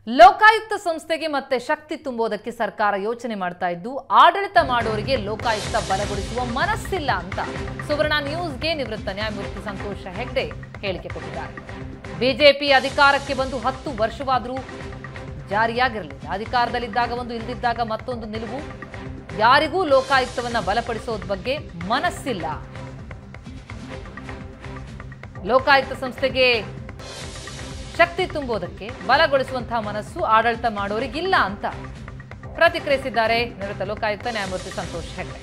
ಲೋಕಾಯುಕ್ತ ಸಂಸ್ಥೆಗೆ ಮತ್ತೆ ಶಕ್ತಿ ತುಂಬೋದಕ್ಕೆ ಸರ್ಕಾರ ಯೋಚನೆ ಮಾಡ್ತಾ ಇದ್ದು ಆಡಳಿತ ಮಾಡೋರಿಗೆ ಲೋಕಾಯುಕ್ತ ಬಲಗೊಳಿಸುವ ಮನಸ್ಸಿಲ್ಲ ಅಂತ ಸುವರ್ಣ ನ್ಯೂಸ್ಗೆ ನಿವೃತ್ತ ನ್ಯಾಯಮೂರ್ತಿ ಸಂತೋಷ ಹೆಗ್ಡೆ ಹೇಳಿಕೆ ಕೊಟ್ಟಿದ್ದಾರೆ ಬಿಜೆಪಿ ಅಧಿಕಾರಕ್ಕೆ ಬಂದು ಹತ್ತು ವರ್ಷವಾದರೂ ಜಾರಿಯಾಗಿರಲಿಲ್ಲ ಅಧಿಕಾರದಲ್ಲಿದ್ದಾಗ ಒಂದು ಇಲ್ದಿದ್ದಾಗ ಮತ್ತೊಂದು ನಿಲುವು ಯಾರಿಗೂ ಲೋಕಾಯುಕ್ತವನ್ನ ಬಲಪಡಿಸೋದ್ ಬಗ್ಗೆ ಮನಸ್ಸಿಲ್ಲ ಲೋಕಾಯುಕ್ತ ಸಂಸ್ಥೆಗೆ ಶಕ್ತಿ ತುಂಬೋದಕ್ಕೆ ಬಲಗೊಳಿಸುವಂತಹ ಮನಸ್ಸು ಆಡಳಿತ ಮಾಡೋರಿಗಿಲ್ಲ ಅಂತ ಪ್ರತಿಕ್ರಿಯಿಸಿದ್ದಾರೆ ನಿವೃತ್ತ ಲೋಕಾಯುಕ್ತ ನ್ಯಾಯಮೂರ್ತಿ ಸಂತೋಷ್ ಹೆಗ್ಡೆ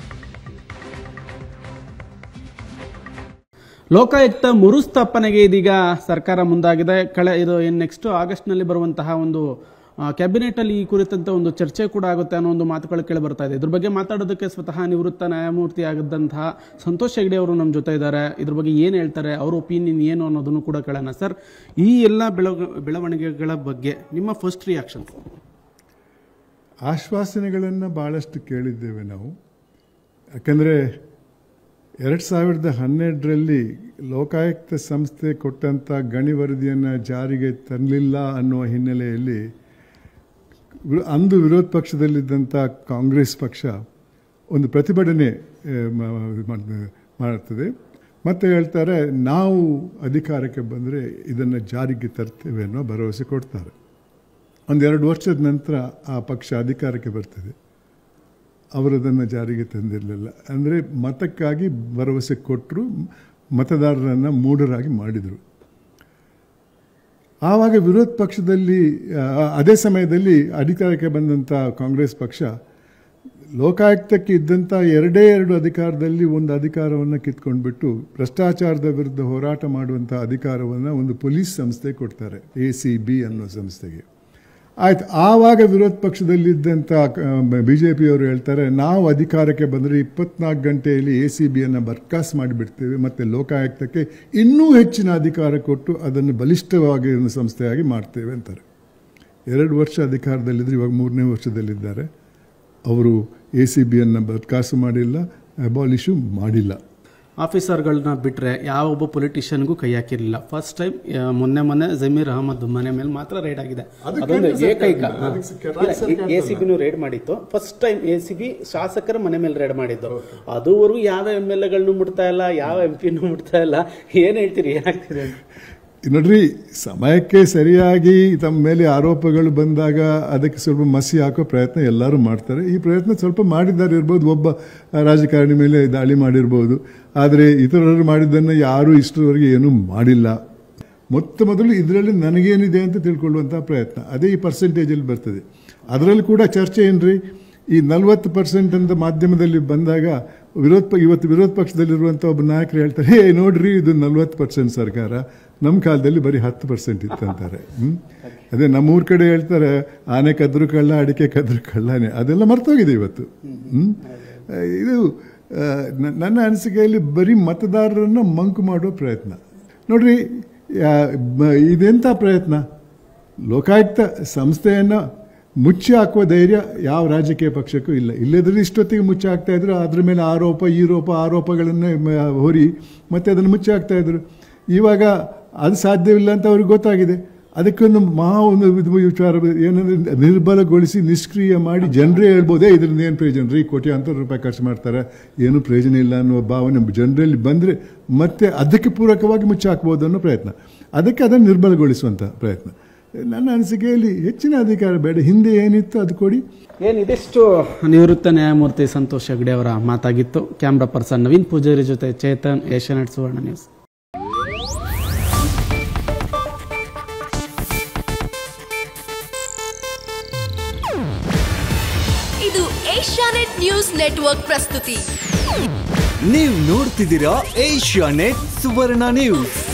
ಲೋಕಾಯುಕ್ತ ಮರುಸ್ಥಾಪನೆಗೆ ಇದೀಗ ಸರ್ಕಾರ ಮುಂದಾಗಿದೆ ಕಳೆ ಇದು ಏನು ನೆಕ್ಸ್ಟ್ ಆಗಸ್ಟ್ನಲ್ಲಿ ಬರುವಂತಹ ಒಂದು ಆ, ಕ್ಯಾಬಿನೆಟಲ್ಲಿ ಈ ಕುರಿತಂತೆ ಒಂದು ಚರ್ಚೆ ಕೂಡ ಆಗುತ್ತೆ ಅನ್ನೋ ಒಂದು ಮಾತುಗಳು ಕೇಳಿ ಬರ್ತಾ ಇದೆ ಇದ್ರ ಬಗ್ಗೆ ಮಾತಾಡೋದಕ್ಕೆ ಸ್ವತಃ ನಿವೃತ್ತ ನ್ಯಾಯಮೂರ್ತಿ ಆಗಿದ್ದಂತಹ ಸಂತೋಷ್ ಹೆಗ್ಡೆ ಅವರು ನಮ್ಮ ಜೊತೆ ಇದ್ದಾರೆ ಇದ್ರ ಬಗ್ಗೆ ಏನು ಹೇಳ್ತಾರೆ ಅವ್ರ ಒಪಿನಿಯನ್ ಏನು ಅನ್ನೋದನ್ನು ಕೂಡ ಕೇಳೋಣ ಸರ್ ಈ ಎಲ್ಲ ಬೆಳವ ಬೆಳವಣಿಗೆಗಳ ಬಗ್ಗೆ ನಿಮ್ಮ ಫಸ್ಟ್ ರಿಯಾಕ್ಷನ್ ಆಶ್ವಾಸನೆಗಳನ್ನು ಭಾಳಷ್ಟು ಕೇಳಿದ್ದೇವೆ ನಾವು ಯಾಕಂದರೆ ಎರಡು ಸಾವಿರದ ಹನ್ನೆರಡರಲ್ಲಿ ಲೋಕಾಯುಕ್ತ ಸಂಸ್ಥೆ ಕೊಟ್ಟಂಥ ಗಣಿ ವರದಿಯನ್ನು ಜಾರಿಗೆ ತರಲಿಲ್ಲ ಅನ್ನುವ ಹಿನ್ನೆಲೆಯಲ್ಲಿ ವಿ- ಅಂದು ವಿರೋಧ ಪಕ್ಷದಲ್ಲಿದ್ದಂಥ ಕಾಂಗ್ರೆಸ್ ಪಕ್ಷ ಒಂದು ಪ್ರತಿಭಟನೆ ಆ, ಮ- ಮಾಡ್- ಮಾಡುತ್ತದೆ ಮತ್ತೆ ಹೇಳ್ತಾರೆ ನಾವು ಅಧಿಕಾರಕ್ಕೆ ಬಂದರೆ ಇದನ್ನು ಜಾರಿಗೆ ತರ್ತೇವೆ ಅನ್ನೋ ಭರವಸೆ ಕೊಡ್ತಾರೆ ಒಂದೆರಡು ವರ್ಷದ ನಂತರ ಆ ಪಕ್ಷ ಅಧಿಕಾರಕ್ಕೆ ಬರ್ತದೆ ಅವರದನ್ನು ಜಾರಿಗೆ ತಂದಿರಲಿಲ್ಲ ಅಂದರೆ ಮತಕ್ಕಾಗಿ ಭರವಸೆ ಕೊಟ್ಟರು ಮತದಾರರನ್ನು ಮೂಢರಾಗಿ ಮಾಡಿದರು ಆವಾಗ ವಿರೋಧ ಪಕ್ಷದಲ್ಲಿ ಆ, ಅದೇ ಸಮಯದಲ್ಲಿ ಅಧಿಕಾರಕ್ಕೆ ಬಂದಂಥ ಕಾಂಗ್ರೆಸ್ ಪಕ್ಷ ಲೋಕಾಯುಕ್ತಕ್ಕೆ ಇದ್ದಂಥ ಎರಡೇ ಎರಡು ಅಧಿಕಾರದಲ್ಲಿ ಒಂದು ಅಧಿಕಾರವನ್ನು ಕಿತ್ಕೊಂಡ್ಬಿಟ್ಟು ಭ್ರಷ್ಟಾಚಾರದ ವಿರುದ್ಧ ಹೋರಾಟ ಮಾಡುವಂಥ ಅಧಿಕಾರವನ್ನು ಒಂದು ಪೊಲೀಸ್ ಸಂಸ್ಥೆ ಕೊಡ್ತಾರೆ ಎ ಸಿ ಬಿ ಅನ್ನೋ ಸಂಸ್ಥೆಗೆ ಆಯ್ತು ಆವಾಗ ವಿರೋಧ ಪಕ್ಷದಲ್ಲಿದ್ದಂಥ ಬಿ ಜೆ ಪಿಯವರು ಹೇಳ್ತಾರೆ ನಾವು ಅಧಿಕಾರಕ್ಕೆ ಬಂದರೆ ಇಪ್ಪತ್ನಾಲ್ಕು ಗಂಟೆಯಲ್ಲಿ ಎ ಸಿ ಬಿಯನ್ನು ಬರ್ಖಾಸ್ ಮಾಡಿಬಿಡ್ತೇವೆ ಮತ್ತು ಲೋಕಾಯುಕ್ತಕ್ಕೆ ಇನ್ನೂ ಹೆಚ್ಚಿನ ಅಧಿಕಾರ ಕೊಟ್ಟು ಅದನ್ನು ಬಲಿಷ್ಠವಾಗಿ ಒಂದು ಸಂಸ್ಥೆಯಾಗಿ ಮಾಡ್ತೇವೆ ಅಂತಾರೆ ಎರಡು ವರ್ಷ ಅಧಿಕಾರದಲ್ಲಿದ್ದರೆ ಇವಾಗ ಮೂರನೇ ವರ್ಷದಲ್ಲಿದ್ದಾರೆ ಅವರು ಎ ಸಿ ಬಿಯನ್ನು ಬರ್ಖಾಸು ಮಾಡಿಲ್ಲ ಅಬಾಲಿಷು ಮಾಡಿಲ್ಲ ಆಫೀಸರ್ಗಳನ್ನ ಬಿಟ್ಟರೆ ಯಾವ ಒಬ್ಬ ಪೊಲಿಟಿಷಿಯನ್ಗೂ ಕೈ ಹಾಕಿರಲಿಲ್ಲ ಫಸ್ಟ್ ಟೈಮ್ ಮೊನ್ನೆ ಮೊನ್ನೆ ಜಮೀರ್ ಅಹಮದ್ ಮನೆ ಮೇಲೆ ಮಾತ್ರ ರೈಡ್ ಆಗಿದೆ ಅದೊಂದು ಏಕೈಕ ಎ ಸಿ ಬಿನು ರೈಡ್ ಮಾಡಿತ್ತು first time A C B ಶಾಸಕರ ಮನೆ ಮೇಲೆ ರೈಡ್ ಮಾಡಿದ್ದು ಅದುವರೆಗೂ ಯಾವ ಎಮ್ ಎಲ್ ಎಗಳನ್ನು ಮುಟ್ತಾ ಇಲ್ಲ ಯಾವ ಎಂ ಪಿನೂ ಮುಟ್ತಾ ಇಲ್ಲ ಏನ್ ಹೇಳ್ತೀರಿ ಏನಾಗ್ತಿದೆ ಅಂತ? ನೋಡ್ರಿ ಸಮಯಕ್ಕೆ ಸರಿಯಾಗಿ ತಮ್ಮ ಮೇಲೆ ಆರೋಪಗಳು ಬಂದಾಗ ಅದಕ್ಕೆ ಸ್ವಲ್ಪ ಮಸಿ ಹಾಕೋ ಪ್ರಯತ್ನ ಎಲ್ಲರೂ ಮಾಡ್ತಾರೆ ಈ ಪ್ರಯತ್ನ ಸ್ವಲ್ಪ ಮಾಡಿದ್ದಾರೆ ಇರ್ಬೋದು ಒಬ್ಬ ರಾಜಕಾರಣಿ ಮೇಲೆ ದಾಳಿ ಮಾಡಿರ್ಬೋದು ಆದರೆ ಇತರರು ಮಾಡಿದ್ದನ್ನು ಯಾರೂ ಇಷ್ಟರವರೆಗೆ ಏನೂ ಮಾಡಿಲ್ಲ ಮೊತ್ತ ಮೊದಲು ಇದರಲ್ಲಿ ನನಗೇನಿದೆ ಅಂತ ತಿಳ್ಕೊಳ್ಳುವಂಥ ಪ್ರಯತ್ನ ಅದೇ ಈ ಪರ್ಸೆಂಟೇಜಲ್ಲಿ ಬರ್ತದೆ ಅದರಲ್ಲಿ ಕೂಡ ಚರ್ಚೆ ಏನ್ರಿ ಈ ನಲ್ವತ್ತು ಪರ್ಸೆಂಟ್ ಅಂತ ಮಾಧ್ಯಮದಲ್ಲಿ ಬಂದಾಗ ವಿರೋಧ ಪ- ಇವತ್ತು ವಿರೋಧ ಪಕ್ಷದಲ್ಲಿರುವಂಥ ಒಬ್ಬ ನಾಯಕರು ಹೇಳ್ತಾರೆ ಹೇ ನೋಡ್ರಿ ಇದು ನಲ್ವತ್ತು ಪರ್ಸೆಂಟ್ ಸರ್ಕಾರ ನಮ್ಮ ಕಾಲದಲ್ಲಿ ಬರೀ ಹತ್ತು ಪರ್ಸೆಂಟ್ ಇತ್ತಂತಾರೆ ಹ್ಮ್? ಅದೇ ನಮ್ಮೂರ ಕಡೆ ಹೇಳ್ತಾರೆ ಆನೆ ಕದ್ರು ಕಳ್ಳ ಅಡಿಕೆ ಕದ್ರು ಕಳ್ಳನೇ ಅದೆಲ್ಲ ಮರ್ತೋಗಿದೆ ಇವತ್ತು ಹ್ಮ್? ಇದು ಆ, ನ- ನನ್ನ ಅನಿಸಿಕೆಯಲ್ಲಿ ಬರೀ ಮತದಾರರನ್ನು ಮಂಕು ಮಾಡೋ ಪ್ರಯತ್ನ ನೋಡ್ರಿ ಯಾ- ಬ- ಇದೆಂಥ ಪ್ರಯತ್ನ ಲೋಕಾಯುಕ್ತ ಸಂಸ್ಥೆಯನ್ನು ಮುಚ್ಚಿ ಹಾಕುವ ಧೈರ್ಯ ಯಾವ ರಾಜಕೀಯ ಪಕ್ಷಕ್ಕೂ ಇಲ್ಲ ಇಲ್ಲದ್ರೆ ಇಷ್ಟೊತ್ತಿಗೆ ಮುಚ್ಚಿ ಹಾಕ್ತಾ ಇದ್ರು ಅದ್ರ ಮೇಲೆ ಆರೋಪ ಈ ರೋಪ ಆರೋಪಗಳನ್ನು ಮ- ಹೊರಿ ಮತ್ತೆ ಅದನ್ನು ಮುಚ್ಚಿ ಹಾಕ್ತಾ ಇದ್ರು ಇವಾಗ ಅದು ಸಾಧ್ಯವಿಲ್ಲ ಅಂತ ಅವ್ರಿಗೆ ಗೊತ್ತಾಗಿದೆ ಅದಕ್ಕೊಂದು ಮಹಾ ಒಂದು ಇದು ವಿಚಾರ ಏನಂದ್ರೆ ನಿರ್ಬಲಗೊಳಿಸಿ ನಿಷ್ಕ್ರಿಯ ಮಾಡಿ ಜನರೇ ಹೇಳ್ಬೋದೇ ಇದರಿಂದ ಏನು ಪ್ರಯೋಜನ ರೀ ಕೋಟ್ಯಾಂತರ ರೂಪಾಯಿ ಖರ್ಚು ಮಾಡ್ತಾರೆ ಏನು ಪ್ರಯೋಜನ ಇಲ್ಲ ಅನ್ನುವ ಭಾವನೆ ಜನರಲ್ಲಿ ಬಂದರೆ ಮತ್ತೆ ಅದಕ್ಕೆ ಪೂರಕವಾಗಿ ಮುಚ್ಚಿ ಹಾಕ್ಬೋದು ಅನ್ನೋ ಪ್ರಯತ್ನ ಅದಕ್ಕೆ ಅದನ್ನು ನಿರ್ಬಲಗೊಳಿಸುವಂಥ ಪ್ರಯತ್ನ ನನ್ನ ಅನಿಸಿಕೆಯಲ್ಲಿ ಹೆಚ್ಚಿನ ಅಧಿಕಾರ ಬೇಡ ಹಿಂದೆ ಏನಿತ್ತು ಅದು ಕೊಡಿ ಏನ್ ಇದಿಷ್ಟು ನಿವೃತ್ತ ನ್ಯಾಯಮೂರ್ತಿ ಸಂತೋಷ್ ಹೆಗ್ಡೆ ಅವರ ಮಾತಾಗಿತ್ತು ಕ್ಯಾಮ್ರಾ ಪರ್ಸನ್ ನವೀನ್ ಪೂಜಾರಿ ಜೊತೆ ಚೇತನ್ ಏಷ್ಯಾನೆಟ್ ಸುವರ್ಣ ನ್ಯೂಸ್ ಇದು ಏಷ್ಯಾನೆಟ್ ನ್ಯೂಸ್ ನೆಟ್ವರ್ಕ್ ಪ್ರಸ್ತುತಿ ನೀವು ನೋಡ್ತಿದ್ದೀರಾ ಏಷ್ಯಾ ನೆಟ್ ಸುವರ್ಣ ನ್ಯೂಸ್